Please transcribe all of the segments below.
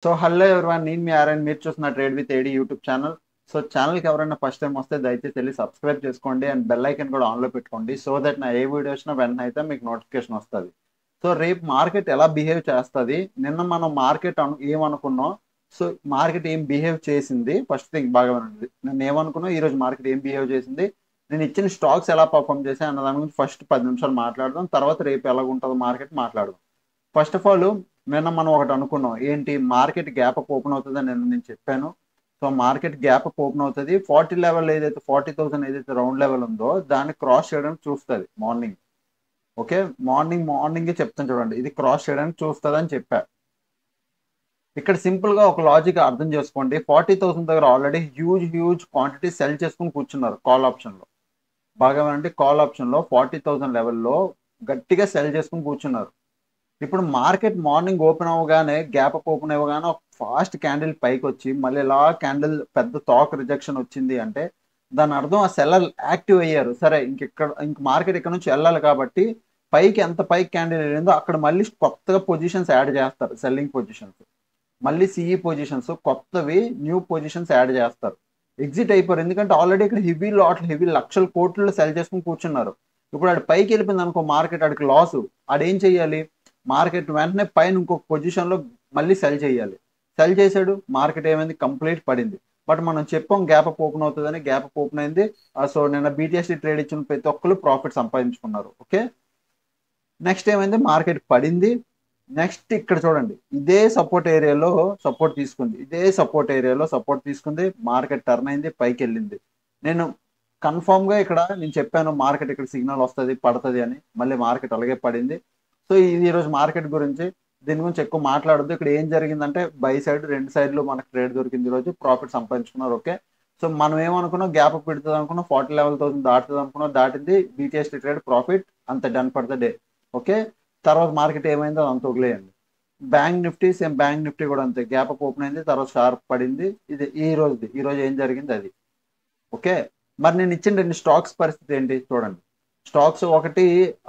so hello everyone నేను మీ ఆర్ఎన్ మీరు చూస్తున్న trade with AD YouTube channel so ఛానల్కి ఎవరైనా ఫస్ట్ టైం వస్తే దయచేసి వెళ్ళి సబ్స్క్రైబ్ చేసుకోండి అండ్ బెల్ ఐకన్ కూడా ఆన్లో పెట్టుకోండి సో దట్ నా ఏ వీడియో వచ్చినా వెంటనే అయితే మీకు నోటిఫికేషన్ వస్తుంది సో రేపు మార్కెట్ ఎలా బిహేవ్ చేస్తుంది నిన్న మనం మార్కెట్ అను ఏమనుకున్నాం సో మార్కెట్ ఏం బిహేవ్ చేసింది ఫస్ట్ థింగ్ బాగా వినండి నేను ఏమనుకున్నా ఈ రోజు మార్కెట్ ఏం బిహేవ్ చేసింది నేను ఇచ్చిన స్టాక్స్ ఎలా పర్ఫామ్ చేశాను అన్న దాని గురించి ఫస్ట్ పది నిమిషాలు మాట్లాడదాం తర్వాత రేపు ఎలా ఉంటుందో మార్కెట్ మాట్లాడదాం ఫస్ట్ ఆఫ్ ఆల్ నిన్న మనం ఒకటి అనుకున్నాం ఏంటి మార్కెట్ గ్యాప్ అప్ ఓపెన్ అవుతుందని నిన్న నేను చెప్పాను so market gap up open అవుతుంది ఫార్టీ లెవెల్ ఏదైతే ఫార్టీ థౌసండ్ ఏదైతే రౌండ్ లెవెల్ ఉందో దాన్ని క్రాస్ చేయడానికి చూస్తుంది మార్నింగ్ ఓకే మార్నింగ్ మార్నింగే చెప్తాను చూడండి ఇది క్రాస్ చేయడానికి చూస్తుంది అని చెప్పా ఇక్కడ సింపుల్ గా ఒక లాజిక్ అర్థం చేసుకోండి ఫార్టీ థౌసండ్ దగ్గర already huge huge quantity sell చేసుకుని కూర్చున్నారు కాల్ ఆప్షన్ లో బాగా అంటే కాల్ ఆప్షన్ లో ఫార్టీ థౌసండ్ లెవెల్లో గట్టిగా సెల్ చేసుకుని కూర్చున్నారు ఇప్పుడు మార్కెట్ మార్నింగ్ ఓపెన్ అవ్వగానే గ్యాప్ అప్ ఓపెన్ అవ్వగానే ఒక ఫాస్ట్ క్యాండిల్ పైకి వచ్చి మళ్ళీ ఇలా క్యాండిల్ పెద్ద టాక్ రిజెక్షన్ వచ్చింది అంటే దాని అర్థం ఆ సెల్లర్ యాక్టివ్ అయ్యారు సరే ఇంకెక్కడ ఇంక మార్కెట్ ఇక్కడ నుంచి వెళ్ళాలి కాబట్టి పైకి ఎంత పైకి క్యాండిల్ వెళ్ళిందో అక్కడ మళ్ళీ కొత్తగా పొజిషన్స్ యాడ్ చేస్తారు సెల్లింగ్ పొజిషన్స్ మళ్ళీ సిఈ పొజిషన్స్ కొత్తవి న్యూ పొజిషన్స్ యాడ్ చేస్తారు ఎగ్జిట్ అయిపోయారు ఎందుకంటే ఆల్రెడీ ఇక్కడ హెవీ లాట్లు హెవీ లక్షల కోట్లు సెల్ చేసుకుని కూర్చున్నారు ఇప్పుడు ఆడు పైకి వెళ్ళిపోయింది అనుకో మార్కెట్ ఆడికి లాస్ ఆడేం చెయ్యాలి మార్కెట్ వెంటనే పైన ఇంకొక పొజిషన్ లో మళ్ళీ సెల్ చేయాలి సెల్ చేశాడు మార్కెట్ ఏమైంది కంప్లీట్ పడింది బట్ మనం చెప్పాం గ్యాప్ అప్ ఓపెన్ అవుతుందని గ్యాప్ అప్ ఓపెన్ అయింది సో నిన్న బీటీఎస్టీ ట్రేడ్ ఇచ్చిన ప్రతి ఒక్కరు ప్రాఫిట్ సంపాదించుకున్నారు ఓకే నెక్స్ట్ ఏమైంది మార్కెట్ పడింది నెక్స్ట్ ఇక్కడ చూడండి ఇదే సపోర్ట్ ఏరియాలో సపోర్ట్ తీసుకుంది ఇదే సపోర్ట్ ఏరియాలో సపోర్ట్ తీసుకుంది మార్కెట్ టర్న్ అయింది పైకి వెళ్ళింది నేను కన్ఫామ్ గా ఇక్కడ నేను చెప్పాను మార్కెట్ ఇక్కడ సిగ్నల్ వస్తుంది పడుతుంది అని మళ్ళీ మార్కెట్ అలాగే పడింది సో ఇది ఈరోజు మార్కెట్ గురించి దీని గురించి ఎక్కువ మాట్లాడద్దు ఇక్కడ ఏం జరిగిందంటే బై సైడ్ రెండు సైడ్లు మనకు ట్రేడ్ దొరికింది ఈరోజు ప్రాఫిట్ సంపాదించుకున్నారు ఓకే సో మనం ఏమనుకున్నాం గ్యాప్ పెడుతుంది అనుకున్నాం ఫార్టీ లెవెల్ థౌసండ్ దాటుతుంది అనుకున్నాం దాటింది బీటీఎస్టీ ట్రేడ్ ప్రాఫిట్ అంత done for the day okay తర్వాత మార్కెట్ ఏమైందో అంత వదిలేయండి bank Nifty same bank Nifty కూడా అంతే గ్యాప్ అప్ ఓపెన్ అయింది తర్వాత షార్ప్ పడింది ఇది ఈ రోజుది ఈ రోజు ఏం జరిగింది అది ఓకే మరి నేను ఇచ్చిన రెండు స్టాక్స్ పరిస్థితి ఏంటి చూడండి స్టాక్స్ ఒకటి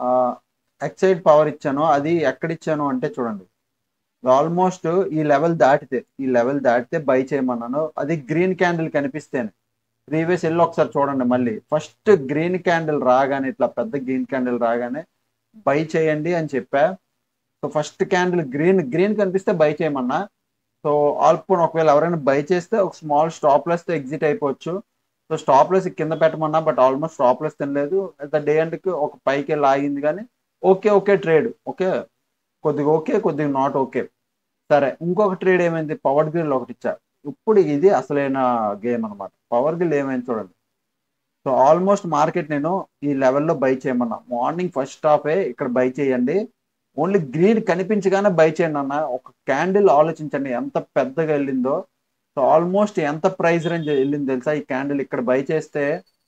ఎక్సైడ్ పవర్ ఇచ్చాను అది ఎక్కడ ఇచ్చాను అంటే చూడండి ఆల్మోస్ట్ ఈ లెవెల్ దాటితే ఈ లెవెల్ దాటితే బై చేయమన్నాను అది గ్రీన్ క్యాండిల్ కనిపిస్తేనే ప్రీవియస్ వెళ్ళి ఒకసారి చూడండి మళ్ళీ ఫస్ట్ గ్రీన్ క్యాండిల్ రాగానే ఇట్లా పెద్ద గ్రీన్ క్యాండిల్ రాగానే బై చేయండి అని చెప్పా so first candle green green కనిపిస్తే బై చేయమన్నా సో ఆల్పోన్ ఒకవేళ ఎవరైనా బై చేస్తే ఒక స్మాల్ స్టాప్ లెస్ ఎగ్జిట్ అయిపోవచ్చు సో స్టాప్ లెస్ కింద పెట్టమన్నా బట్ ఆల్మోస్ట్ స్టాప్ లెస్ తినలేదు ద డే అండ్కి ఒక పైకి లాగింది కానీ ఓకే ఓకే ట్రేడ్ ఓకే కొద్దిగా ఓకే కొద్దిగా నాట్ ఓకే సరే ఇంకొక ట్రేడ్ ఏమైంది పవర్ గ్రిల్ ఒకటి ఇచ్చా ఇప్పుడు ఇది అసలైన గేమ్ అనమాట పవర్ గ్రిల్ ఏమైంది చూడండి సో ఆల్మోస్ట్ మార్కెట్ నేను ఈ లెవెల్లో బై చేయమన్నా మార్నింగ్ ఫస్ట్ హాఫే ఇక్కడ బై చేయండి ఓన్లీ గ్రీన్ కనిపించగానే బై చేయండి అన్న ఒక క్యాండిల్ ఆలోచించండి ఎంత పెద్దగా వెళ్ళిందో సో ఆల్మోస్ట్ ఎంత ప్రైస్ రేంజ్ వెళ్ళింది తెలుసా ఈ క్యాండిల్ ఇక్కడ బై చేస్తే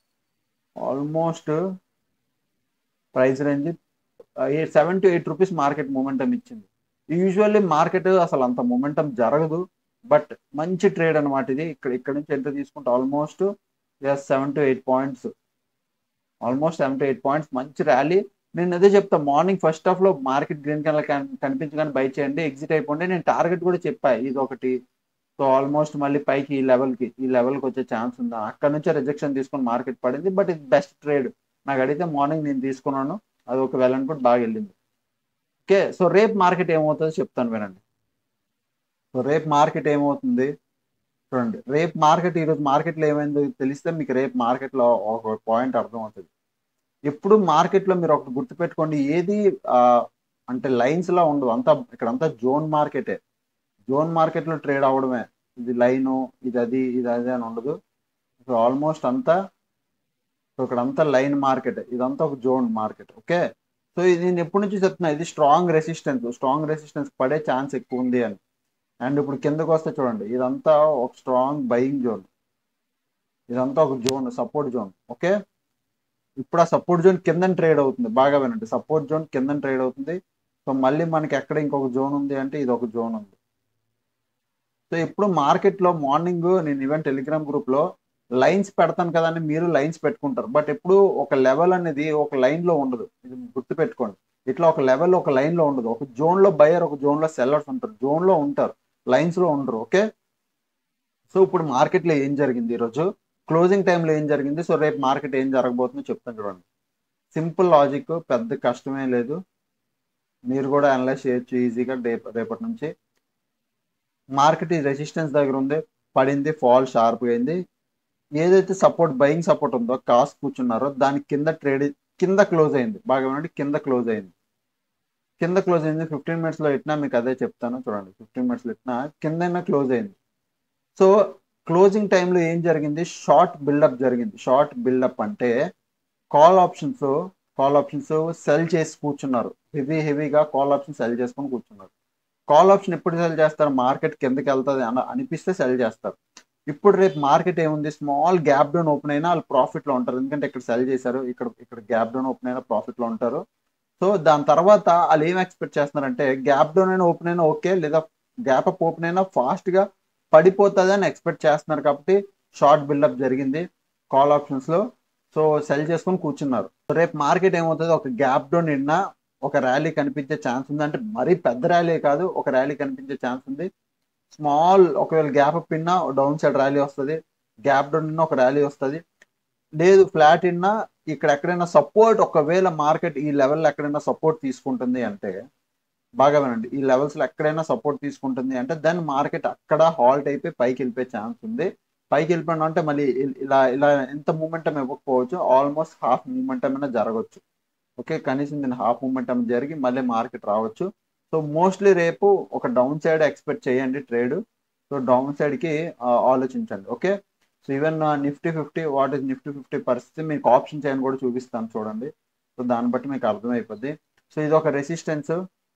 almost price range seven to eight rupees market momentum ఇచ్చింది యూజువల్లీ మార్కెట్ అసలు అంత మూమెంటం జరగదు బట్ మంచి ట్రేడ్ అనమాట ఇది ఇక్కడ ఇక్కడ నుంచి ఎంత తీసుకుంటే almost S seven to eight points almost seven to eight points మంచి ర్యాలీ నేను అదే చెప్తా మార్నింగ్ ఫస్ట్ హాఫ్ లో మార్కెట్ గ్రీన్ కలర్ కనిపించగానే బై చేయండి ఎగ్జిట్ అయిపోండి నేను టార్గెట్ కూడా చెప్పా ఇది ఒకటి సో ఆల్మోస్ట్ మళ్ళీ పైకి ఈ లెవెల్కి ఈ లెవెల్కి వచ్చే ఛాన్స్ ఉందా అక్కడ నుంచే రిజెక్షన్ తీసుకొని మార్కెట్ పడింది బట్ ఇది బెస్ట్ ట్రేడ్ నాకు అడిగితే మార్నింగ్ నేను తీసుకున్నాను అది ఒక వెల్ అనుకుంటే బాగా వెళ్ళింది ఓకే సో రేపు మార్కెట్ ఏమవుతుందో చెప్తాను వినండి సో రేపు మార్కెట్ ఏమవుతుంది చూడండి రేపు మార్కెట్ ఈరోజు మార్కెట్లో ఏమైందో తెలిస్తే మీకు రేపు మార్కెట్లో ఒక పాయింట్ అర్థమవుతుంది ఎప్పుడు మార్కెట్లో మీరు ఒకటి గుర్తుపెట్టుకోండి ఏది అంటే లైన్స్లా ఉండదు అంతా ఇక్కడ అంతా జోన్ మార్కెటే జోన్ మార్కెట్లో ట్రేడ్ అవ్వడమే ఇది లైను ఇది అది ఇది అది అని ఉండదు సో ఆల్మోస్ట్ అంతా సో ఇక్కడ అంతా లైన్ మార్కెట్ ఇదంతా ఒక జోన్ మార్కెట్ ఓకే సో ఇది నేను ఎప్పటి నుంచి చెప్తున్నా ఇది స్ట్రాంగ్ రెసిస్టెన్స్ స్ట్రాంగ్ రెసిస్టెన్స్ పడే ఛాన్స్ ఎక్కువ ఉంది అని అండ్ ఇప్పుడు కిందకు వస్తే చూడండి ఇదంతా ఒక స్ట్రాంగ్ బయింగ్ జోన్ ఇదంతా ఒక జోన్ సపోర్ట్ జోన్ ఓకే ఇప్పుడు ఆ సపోర్ట్ జోన్ కింద ట్రేడ్ అవుతుంది బాగా వినండి సపోర్ట్ జోన్ కింద ట్రేడ్ అవుతుంది సో మళ్ళీ మనకి ఎక్కడ ఇంకొక జోన్ ఉంది అంటే ఇది ఒక జోన్ ఉంది సో ఇప్పుడు మార్కెట్లో మార్నింగ్ నేను ఈవెన్ టెలిగ్రామ్ గ్రూప్లో లైన్స్ పెడతాను కదా అని మీరు లైన్స్ పెట్టుకుంటారు బట్ ఎప్పుడు ఒక లెవెల్ అనేది ఒక లైన్లో ఉండదు ఇది గుర్తుపెట్టుకోండి ఇట్లా ఒక లెవెల్ ఒక లైన్లో ఉండదు ఒక జోన్లో బయర్ ఒక జోన్లో సెల్లర్స్ ఉంటారు జోన్లో ఉంటారు లైన్స్ లో ఉండరు ఓకే సో ఇప్పుడు మార్కెట్ లో ఏం జరిగింది ఈరోజు క్లోజింగ్ టైంలో ఏం జరిగింది సో రేపు మార్కెట్ ఏం జరగబోతుందో చెప్తాను చూడండి సింపుల్ లాజిక్ పెద్ద కష్టమే లేదు మీరు కూడా అనలైజ్ చేయొచ్చు ఈజీగా రేపు రేపటి నుంచి మార్కెట్ ఈ రెసిస్టెన్స్ దగ్గర ఉంది పడింది ఫాల్ షార్ప్ అయింది ఏదైతే సపోర్ట్ బయింగ్ సపోర్ట్ ఉందో కాస్ట్ కూర్చున్నారో దాని కింద ట్రేడ్ కింద క్లోజ్ అయింది బాగా ఏమంటే కింద క్లోజ్ అయింది కింద క్లోజ్ అయింది ఫిఫ్టీన్ మినిట్స్ లో ఇట్లా మీకు అదే చెప్తాను చూడండి ఫిఫ్టీన్ మినిట్స్ లో ఇట్లా కింద క్లోజ్ అయింది సో క్లోజింగ్ టైంలో ఏం జరిగింది షార్ట్ బిల్డప్ జరిగింది షార్ట్ బిల్డప్ అంటే call options call options sell చేసి కూర్చున్నారు హెవీ హెవీగా కాల్ ఆప్షన్ సెల్ చేసుకొని కూర్చున్నారు కాల్ ఆప్షన్ ఎప్పుడు సెల్ చేస్తారు మార్కెట్ కిందకి వెళ్తుంది అని అనిపిస్తే సెల్ చేస్తారు ఇప్పుడు రేపు మార్కెట్ ఏముంది స్మాల్ గ్యాప్ డౌన్ ఓపెన్ అయినా వాళ్ళు ప్రాఫిట్ లో ఉంటారు ఎందుకంటే ఇక్కడ సెల్ చేశారు ఇక్కడ ఇక్కడ గ్యాప్ డౌన్ ఓపెన్ అయినా ప్రాఫిట్ లో ఉంటారు సో దాని తర్వాత వాళ్ళు ఏం ఎక్స్పెక్ట్ చేస్తున్నారంటే గ్యాప్ డౌన్ అయినా ఓపెన్ అయినా ఓకే లేదా గ్యాప్ అప్ ఓపెన్ అయినా ఫాస్ట్ గా పడిపోతుంది అని ఎక్స్పెక్ట్ చేస్తున్నారు కాబట్టి షార్ట్ బిల్డప్ జరిగింది కాల్ ఆప్షన్స్ లో సో సెల్ చేసుకొని కూర్చున్నారు రేపు మార్కెట్ ఏమవుతుంది ఒక గ్యాప్ డౌన్ నిన్న ఒక ర్యాలీ కనిపించే ఛాన్స్ ఉంది అంటే మరీ పెద్ద ర్యాలీ కాదు ఒక ర్యాలీ కనిపించే ఛాన్స్ ఉంది స్మాల్ ఒకవేళ గ్యాప్ అప్ ఇన్నా డౌన్ సైడ్ ర్యాలీ వస్తుంది గ్యాప్ డౌన్ ఇన్నా ఒక ర్యాలీ వస్తుంది లేదు ఫ్లాట్ ఇన్నా ఇక్కడ ఎక్కడైనా సపోర్ట్ ఒకవేళ మార్కెట్ ఈ లెవెల్లో ఎక్కడైనా సపోర్ట్ తీసుకుంటుంది అంటే బాగా వినండి ఈ లెవెల్స్ లో ఎక్కడైనా సపోర్ట్ తీసుకుంటుంది అంటే దెన్ మార్కెట్ అక్కడ హాల్ట్ అయిపోయి పైకి వెళ్ళిపోయే ఛాన్స్ ఉంది పైకి వెళ్ళిపోయినా అంటే మళ్ళీ ఇలా ఇలా ఎంత మూమెంటం ఇవ్వకపోవచ్చు ఆల్మోస్ట్ హాఫ్ మూమెంటం అయినా జరగవచ్చు ఓకే కనీసం దీని హాఫ్ మూమెంటం జరిగి మళ్ళీ మార్కెట్ రావచ్చు సో మోస్ట్లీ రేపు ఒక డౌన్ సైడ్ ఎక్స్పెక్ట్ చేయండి ట్రేడ్ సో డౌన్ సైడ్ కి ఆలోచించండి okay so even Nifty fifty what is Nifty fifty పరిస్థితి మీకు ఆప్షన్ చేయని కూడా చూపిస్తాను చూడండి సో దాన్ని బట్టి మీకు అర్థమైపోద్ది సో ఇది ఒక రెసిస్టెన్స్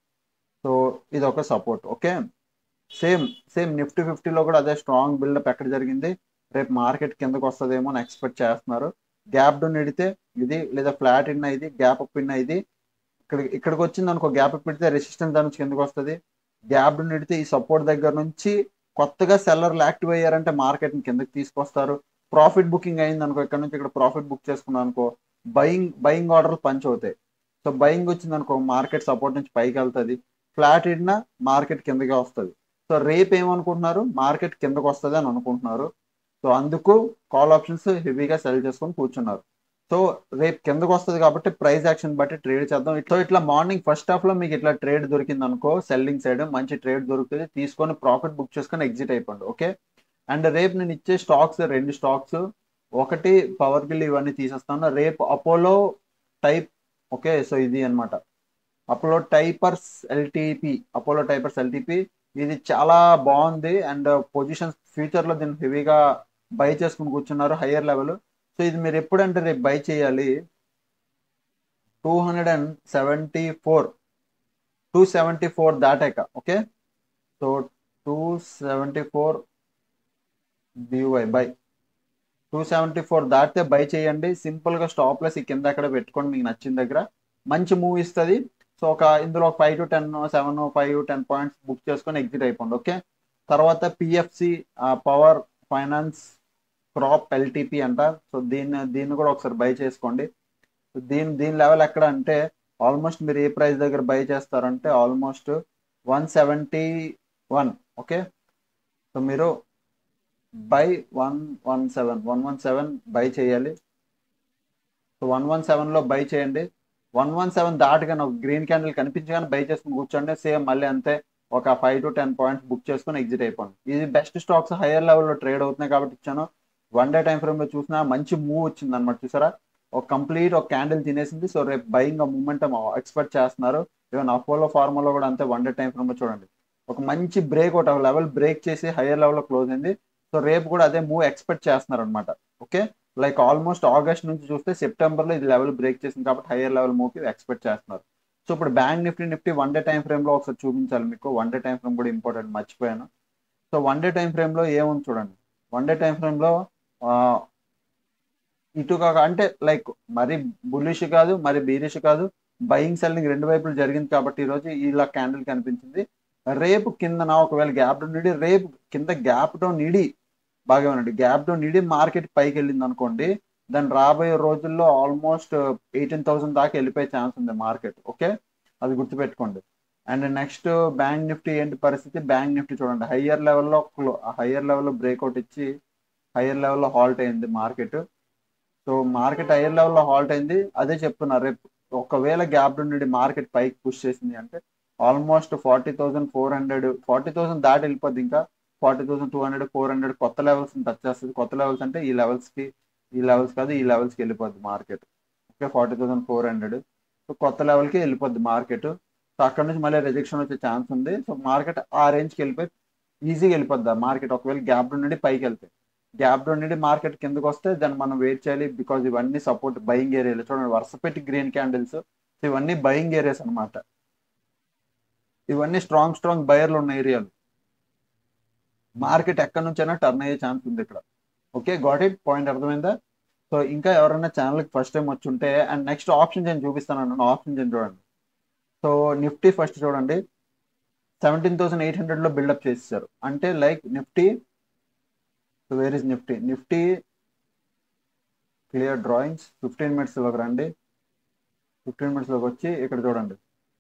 సో ఇది ఒక support okay same same Nifty ఫిఫ్టీలో కూడా అదే స్ట్రాంగ్ బిల్డప్ ఎక్కడ జరిగింది రేపు మార్కెట్ కిందకు వస్తుందేమో అని ఎక్స్పెక్ట్ చేస్తున్నారు గ్యాప్ డౌన్ ఎడితే ఇది లేదా ఫ్లాట్ ఇన్న ఇది గ్యాప్ అప్ ఇన్న ఇది ఇక్కడ ఇక్కడికి వచ్చింది అనుకో గ్యాప్ అప్ పెడితే రెసిస్టెన్స్ దాని నుంచి కిందకు వస్తుంది గ్యాప్ డౌన్ ఎడితే ఈ సపోర్ట్ దగ్గర నుంచి కొత్తగా సెల్లర్లు యాక్టివ్ అయ్యారంటే మార్కెట్ కిందకి తీసుకొస్తారు ప్రాఫిట్ బుకింగ్ అయింది అనుకో ఇక్కడ నుంచి ఇక్కడ ప్రాఫిట్ బుక్ చేసుకున్నాను అనుకో బయింగ్ బయింగ్ ఆర్డర్లు పంచ్ అవుతాయి సో బయింగ్ వచ్చింది అనుకో మార్కెట్ సపోర్ట్ నుంచి పైకి వెళ్తుంది ఫ్లాట్ ఇడినా మార్కెట్ కిందకే వస్తుంది సో రేపు ఏమనుకుంటున్నారు మార్కెట్ కిందకు వస్తుంది అని అనుకుంటున్నారు సో అందుకు కాల్ ఆప్షన్స్ హెవీగా సెల్ చేసుకొని కూర్చున్నారు సో రేపు కిందకు వస్తుంది కాబట్టి ప్రైస్ యాక్షన్ బట్టి ట్రేడ్ చేద్దాం సో ఇట్లా మార్నింగ్ ఫస్ట్ హాఫ్ లో మీకు ఇట్లా ట్రేడ్ దొరికింది అనుకో సెల్లింగ్ సైడ్ మంచి ట్రేడ్ దొరుకుతుంది తీసుకొని ప్రాఫిట్ బుక్ చేసుకొని ఎగ్జిట్ అయిపోండి ఓకే అండ్ రేపు నేను ఇచ్చే స్టాక్స్ రెండు స్టాక్స్ ఒకటి పవర్ బిల్ ఇవన్నీ తీసేస్తాను రేపు అపోలో టైప్ ఓకే సో ఇది అనమాట Apollo Tyres LTP Apollo Tyres LTP ఇది చాలా బాగుంది అండ్ పొజిషన్స్ ఫ్యూచర్ లో దీన్ని హెవీగా బై చేసుకుని కూర్చున్నారు హయ్యర్ లెవెల్ సో ఇది మీరు ఎప్పుడంటే రేపు బై చేయాలి two hundred and seventy four two seventy four దాటాక okay so two seventy four BY buy two seventy four దాటితే బై చేయండి సింపుల్ గా స్టాప్ లెస్ ఈ కింద అక్కడ పెట్టుకోండి మీకు నచ్చిన దగ్గర మంచి మూవ్ ఇస్తుంది సో ఒక ఇందులో five to ten seven five ten points book చేసుకొని ఎగ్జిట్ అయిపోండి ఓకే తర్వాత PFC power finance corp LTP అంట సో దీన్ని దీన్ని కూడా ఒకసారి బై చేసుకోండి దీని దీని లెవెల్ ఎక్కడ అంటే ఆల్మోస్ట్ మీరు ఏ ప్రైస్ దగ్గర బై చేస్తారంటే almost one seventy one okay so మీరు buy one one seven one one seven buy చేయాలి సో వన్ వన్ సెవెన్లో బై చేయండి వన్ వన్ సెవెన్ దాటగానే ఒక గ్రీన్ క్యాండిల్ కనిపించగానే బై చేసుకుని కూర్చోండి సేమ్ మళ్ళీ అంతే ఒక five to ten points book చేసుకుని ఎగ్జిట్ అయిపోండి ఇది బెస్ట్ స్టాక్స్ హైయర్ లెవెల్లో ట్రేడ్ అవుతున్నాయి కాబట్టి ఇచ్చాను వన్ డే టైం ఫ్రేమ్ లో చూసినా మంచి మూవ్ వచ్చింది అనమాట చూసారా ఒక కంప్లీట్ ఒక క్యాండిల్ తినేసింది సో రేపు బయింగ్ మూమెంట్ ఎక్స్పెక్ట్ చేస్తున్నారు ఈవెన్ అపోలో ఫార్మాలో కూడా అంతే వన్ డే టైం ఫ్రేమ్ లో చూడండి ఒక మంచి బ్రేక్ ఒకటి ఒక లెవెల్ బ్రేక్ చేసి హైయర్ లెవెల్లో క్లోజ్ అయింది సో రేపు కూడా అదే మూవ్ ఎక్స్పెక్ట్ చేస్తున్నారు అనమాట ఓకే లైక్ ఆల్మోస్ట్ ఆగస్ట్ నుంచి చూస్తే సెప్టెంబర్ లో ఇది లెవెల్ బ్రేక్ చేసింది కాబట్టి హైయర్ లెవెల్ మూవ్ కి ఎక్స్పెక్ట్ చేస్తున్నారు సో ఇప్పుడు bank Nifty Nifty one day time frame లో ఒకసారి చూపించాలి మీకు వన్ డే టైం ఫ్రేమ్ కూడా ఇంపార్టెంట్ మర్చిపోయాను so one day time frame లో ఏముంది చూడండి వన్ డే టైం ఫ్రేమ్ లో ఇటు కాక అంటే లైక్ మరి బుల్లిష్ కాదు మరి బీరిష్ కాదు బయింగ్ సెల్లింగ్ రెండు వైపులు జరిగింది కాబట్టి ఈరోజు ఇలా క్యాండిల్ కనిపించింది రేపు కిందన ఒకవేళ గ్యాప్ డౌన్ నీడి రేపు కింద గ్యాప్ డౌన్ నీడి బాగా ఉండండి గ్యాప్ డౌన్ నీడి మార్కెట్ పైకి వెళ్ళింది అనుకోండి దాని రాబోయే రోజుల్లో ఆల్మోస్ట్ ఎయిటీన్ థౌసండ్ దాకా వెళ్ళిపోయే ఛాన్స్ ఉంది మార్కెట్ ఓకే అది గుర్తుపెట్టుకోండి అండ్ నెక్స్ట్ బ్యాంక్ నిఫ్టీ ఏంటి పరిస్థితి బ్యాంక్ నిఫ్టీ చూడండి హయ్యర్ లెవెల్లో హయ్యర్ లెవెల్లో బ్రేక్అవుట్ ఇచ్చి హయ్యర్ లెవెల్లో హాల్ట్ అయింది మార్కెట్ సో మార్కెట్ హయ్యర్ లెవెల్లో హాల్ట్ అయింది అదే చెప్తున్నా రేపు ఒకవేళ గ్యాప్ నుండి మార్కెట్ పైకి పుష్ చేసింది అంటే almost forty thousand four hundred forty thousand దాటి వెళ్ళిపోద్ది ఇంకా forty thousand two hundred four hundred కొత్త లెవెల్స్ టచ్ చేస్తుంది కొత్త లెవెల్స్ అంటే ఈ లెవెల్స్కి ఈ లెవెల్స్ కాదు ఈ లెవెల్స్కి వెళ్ళిపోద్ది market okay forty thousand four hundred so కొత్త లెవెల్కి వెళ్ళిపోద్ది మార్కెట్ సో అక్కడ నుంచి మళ్ళీ రిజెక్షన్ వచ్చే ఛాన్స్ ఉంది సో మార్కెట్ ఆ రేంజ్కి వెళ్ళిపోయి ఈజీగా వెళ్ళిపోద్ది మార్కెట్ ఒకవేళ గ్యాప్ నుండి పైకి వెళ్తాయి గ్యాప్ నుండి మార్కెట్ కిందకి వస్తే దాన్ని మనం వెయిట్ చేయాలి బికాజ్ ఇవన్నీ సపోర్ట్ బయింగ్ ఏరియాలు చూడండి వరుస పెట్టి గ్రీన్ క్యాండిల్స్ ఇవన్నీ బయింగ్ ఏరియాస్ అనమాట ఇవన్నీ స్ట్రాంగ్ స్ట్రాంగ్ బయర్లు ఉన్న ఏరియాలు మార్కెట్ ఎక్కడి నుంచైనా టర్న్ అయ్యే ఛాన్స్ ఉంది ఇక్కడ ఓకే గాట్ ఇట్ పాయింట్ అర్థమైందా సో ఇంకా ఎవరైనా ఛానల్కి ఫస్ట్ టైం వచ్చి ఉంటే అండ్ నెక్స్ట్ ఆప్షన్ నేను చూపిస్తాను అన్నాను ఆప్షన్ నేను చూడండి సో నిఫ్టీ ఫస్ట్ చూడండి సెవెంటీన్ థౌసండ్ ఎయిట్ హండ్రెడ్లో బిల్డప్ చేసేసారు అంటే like Nifty so where is Nifty Nifty clear drawings fifteen మినిట్స్లోకి రండి ఫిఫ్టీన్ మినిట్స్లోకి వచ్చి ఇక్కడ చూడండి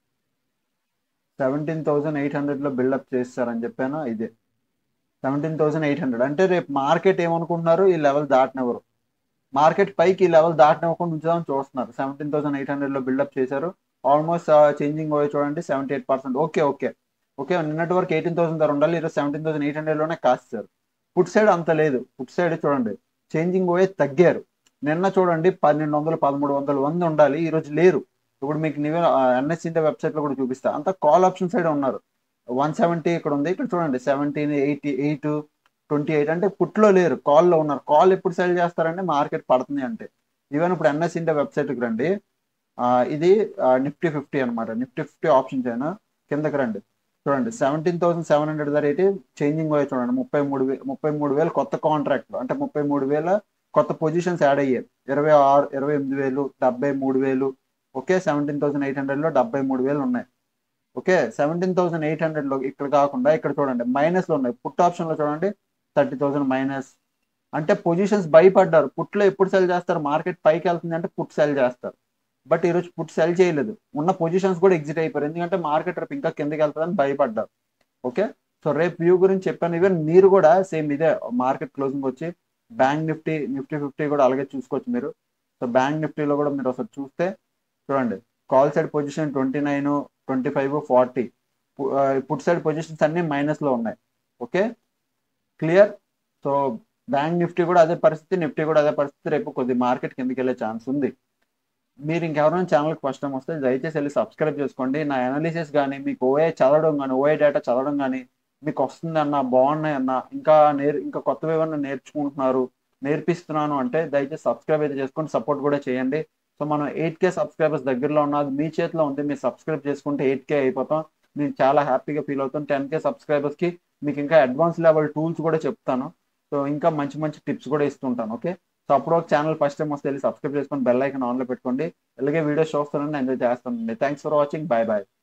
సెవెంటీన్ థౌసండ్ ఎయిట్ హండ్రెడ్లో బిల్డప్ చేస్తారని చెప్పాను ఇదే సెవెంటీన్ థౌసండ్ ఎయిట్ హండ్రెడ్ అంటే రేపు మార్కెట్ ఏమనుకుంటున్నారు ఈ లెవెల్ దాటినెవరు మార్కెట్ పైకి ఈ లెవెల్ దాటినవ్వకుండా ఉంచుదామని చూస్తున్నారు సెవెంటీన్ థౌసండ్ ఎయిట్ హండ్రెడ్లో బిల్డప్ చేశారు ఆల్మోస్ట్ చేంజింగ్ పోయి చూడండి seventy eight percent okay okay okay నిన్నటి వరకు ఎయిటీన్ థౌసండ్ ధర ఉండాలి ఈరోజు సెవెంటీన్ థౌసండ్ ఎయిట్ హండ్రెడ్లోనే కాస్తారు ఫుడ్ సైడ్ అంత లేదు ఫుడ్ సైడ్ చూడండి చేంజింగ్ పోయే తగ్గారు నిన్న చూడండి పన్నెండు వందలు పదమూడు వందలు వంద ఉండాలి ఈ రోజు లేరు ఇప్పుడు మీకు నీవే ఎన్ఎస్ ఇండియా వెబ్సైట్ లో కూడా చూపిస్తా అంతా కాల్ ఆప్షన్ సైడ్ ఉన్నారు వన్ సెవెంటీ ఇక్కడ ఉంది ఇక్కడ చూడండి seventeen eighty eight twenty eight అంటే పుట్లో లేరు కాల్లో ఉన్నారు కాల్ ఎప్పుడు సెల్ చేస్తారంటే మార్కెట్ పడుతుంది అంటే ఈవెన్ ఇప్పుడు ఎన్ఎస్ ఇండియా వెబ్సైట్కి రండి ఇది నిఫ్టీ ఫిఫ్టీ అనమాట నిఫ్టీ ఫిఫ్టీ ఆప్షన్స్ అయినా కిందకి రండి చూడండి సెవెంటీన్ థౌసండ్ సెవెన్ హండ్రెడ్ ధర అయితే చేంజింగ్ పోయి చూడండి ముప్పై మూడు ముప్పై మూడు వేలు కొత్త కాంట్రాక్ట్ అంటే ముప్పై మూడు వేల కొత్త పొజిషన్స్ యాడ్ అయ్యాయి ఇరవై ఆరు ఇరవై ఎనిమిది వేలు డెబ్బై మూడు వేలు ఓకే సెవెంటీన్ థౌసండ్ ఎయిట్ హండ్రెడ్లో డెబ్బై మూడు వేలు ఉన్నాయి ఓకే సెవెంటీన్ థౌసండ్ ఎయిట్ హండ్రెడ్లో ఇక్కడ కాకుండా ఇక్కడ చూడండి మైనస్లో ఉన్నాయి పుట్ ఆప్షన్లో చూడండి థర్టీ థౌసండ్ మైనస్ అంటే పొజిషన్స్ భయపడ్డారు పుట్లో ఎప్పుడు సెల్ చేస్తారు మార్కెట్ పైకి వెళ్తుంది అంటే పుట్ సెల్ చేస్తారు బట్ ఈరోజు పుట్ సెల్ చేయలేదు ఉన్న పొజిషన్స్ కూడా ఎగ్జిట్ అయిపోయారు ఎందుకంటే మార్కెట్ రేపు ఇంకా కిందకి వెళ్తుందని భయపడ్డారు ఓకే సో రేపు వ్యూ గురించి చెప్పాను ఈవెన్ మీరు కూడా సేమ్ ఇదే మార్కెట్ క్లోజింగ్ వచ్చి బ్యాంక్ నిఫ్టీ నిఫ్టీ ఫిఫ్టీ కూడా అలాగే చూసుకోవచ్చు మీరు సో బ్యాంక్ నిఫ్టీలో కూడా మీరు ఒకసారి చూస్తే చూడండి call side position twenty nine twenty five forty put side positions అన్ని మైనస్లో ఉన్నాయి okay clear so bank Nifty కూడా అదే పరిస్థితి నిఫ్టీ కూడా అదే పరిస్థితి రేపు కొద్ది మార్కెట్ కిందకి వెళ్ళే ఛాన్స్ ఉంది మీరు ఇంకెవరైనా ఛానల్కి ఫస్ట్ టైం వస్తే దయచేసి వెళ్ళి సబ్స్క్రైబ్ చేసుకోండి నా అనాలిసిస్ కానీ మీకు ఓఏ చదవడం కానీ ఓఏ డేటా చదవడం కానీ మీకు వస్తుంది అన్న బాగున్నాయి అన్న ఇంకా నేర్ ఇంకా కొత్తవి ఏమన్నా నేర్చుకుంటున్నారు నేర్పిస్తున్నాను అంటే దయచేసి సబ్స్క్రైబ్ అయితే చేసుకొని సపోర్ట్ కూడా చేయండి సో మనం ఎయిట్ కే సబ్స్క్రైబర్స్ దగ్గరలో ఉన్నది మీ చేతిలో ఉంది మీరు సబ్స్క్రైబ్ చేసుకుంటే ఎయిట్ కే అయిపోతాం నేను చాలా హ్యాపీగా ఫీల్ అవుతాను టెన్ కే సబ్స్క్రైబర్స్కి మీకు ఇంకా అడ్వాన్స్ లెవెల్ టూల్స్ కూడా చెప్తాను సో ఇంకా మంచి మంచి టిప్స్ కూడా ఇస్తుంటాను ఓకే సో అప్పుడు ఒక ఛానల్ ఫస్ట్ టైం వస్తే వెళ్ళి సబ్స్క్రైబ్ చేసుకొని బెల్ ఐకన్ ఆన్లో పెట్టుకోండి ఇలాగే వీడియోస్ చూస్తానని ఎంజాయ్ చేస్తానండి thanks for watching bye bye